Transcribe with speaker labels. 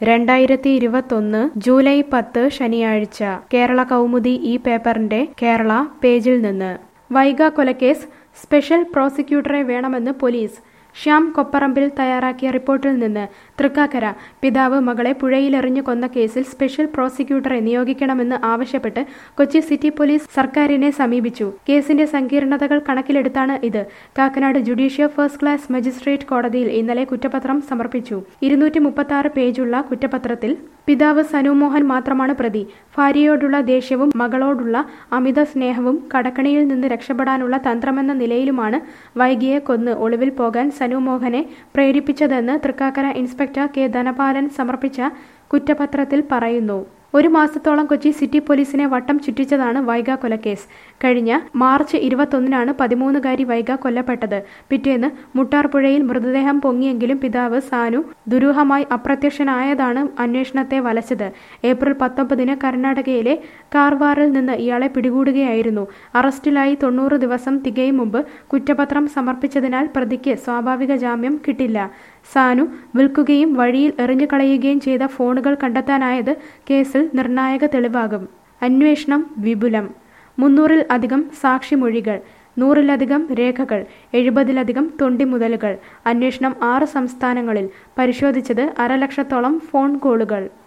Speaker 1: രണ്ടായിരത്തി ഇരുപത്തൊന്ന് ജൂലൈ പത്ത് ശനിയാഴ്ച കേരള കൗമുദി ഈ പേപ്പറിന്റെ കേരള പേജിൽ നിന്ന് വൈഗ കൊലക്കേസ് സ്പെഷ്യൽ പ്രോസിക്യൂട്ടറെ വേണമെന്ന് പോലീസ് ശ്യാം കൊപ്പറമ്പിൽ തയ്യാറാക്കിയ റിപ്പോർട്ടിൽ നിന്ന് തൃക്കാക്കര പിതാവ് മകളെ പുഴയിലെറിഞ്ഞു കൊന്ന കേസിൽ സ്പെഷ്യൽ പ്രോസിക്യൂട്ടറെ നിയോഗിക്കണമെന്ന് ആവശ്യപ്പെട്ട് കൊച്ചി സിറ്റി പോലീസ് സർക്കാരിനെ സമീപിച്ചു കേസിന്റെ സങ്കീർണതകൾ കണക്കിലെടുത്താണ് ഇത് Kakkanad judicial first class magistrate കോടതിയിൽ ഇന്നലെ കുറ്റപത്രം സമർപ്പിച്ചു ഇരുന്നൂറ്റി മുപ്പത്തി ആറ് പേജുള്ള കുറ്റപത്രത്തിൽ പിതാവ് സനുമോഹൻ മാത്രമാണ് പ്രതി ഭാര്യയോടുള്ള ദേഷ്യവും മകളോടുള്ള അമിത സ്നേഹവും കടക്കണിയിൽ നിന്ന് രക്ഷപ്പെടാനുള്ള തന്ത്രമെന്ന നിലയിലുമാണ് വൈകിയെ കൊന്ന് ഒളിവിൽ പോകാൻ സനുമോഹനെ പ്രേരിപ്പിച്ചതെന്ന് തൃക്കാക്കര ഇൻസ്പെക്ടർ കെ ധനപാലൻ സമർപ്പിച്ച കുറ്റപത്രത്തിൽ പറയുന്നു ഒരു മാസത്തോളം കൊച്ചി സിറ്റി പോലീസിനെ വട്ടം ചുറ്റിച്ചതാണ് വൈഗ കൊലക്കേസ് കഴിഞ്ഞ മാർച്ച് ഇരുപത്തൊന്നിനാണ് പതിമൂന്നുകാരി വൈഗ കൊല്ലപ്പെട്ടത് പിറ്റേന്ന് മുട്ടാർപുഴയിൽ മൃതദേഹം പൊങ്ങിയെങ്കിലും പിതാവ് സാനു ദുരൂഹമായി അപ്രത്യക്ഷനായതാണ് അന്വേഷണത്തെ വലച്ചത് ഏപ്രിൽ പത്തൊമ്പതിന് കർണാടകയിലെ കാർവാറിൽ നിന്ന് ഇയാളെ പിടികൂടുകയായിരുന്നു അറസ്റ്റിലായി തൊണ്ണൂറ് ദിവസം തികയും മുമ്പ് കുറ്റപത്രം സമർപ്പിച്ചതിനാൽ പ്രതിക്ക് സ്വാഭാവിക ജാമ്യം കിട്ടില്ല സാനു വിൽക്കുകയും വഴിയിൽ എറിഞ്ഞു കളയുകയും ചെയ്ത ഫോണുകൾ കണ്ടെത്താനായത് കേസിൽ നിർണായക തെളിവാകും അന്വേഷണം വിപുലം മുന്നൂറിൽ അധികം സാക്ഷിമൊഴികൾ നൂറിലധികം രേഖകൾ എഴുപതിലധികം തൊണ്ടിമുതലുകൾ അന്വേഷണം ആറ് സംസ്ഥാനങ്ങളിൽ പരിശോധിച്ചത് അരലക്ഷത്തോളം ഫോൺ കോളുകൾ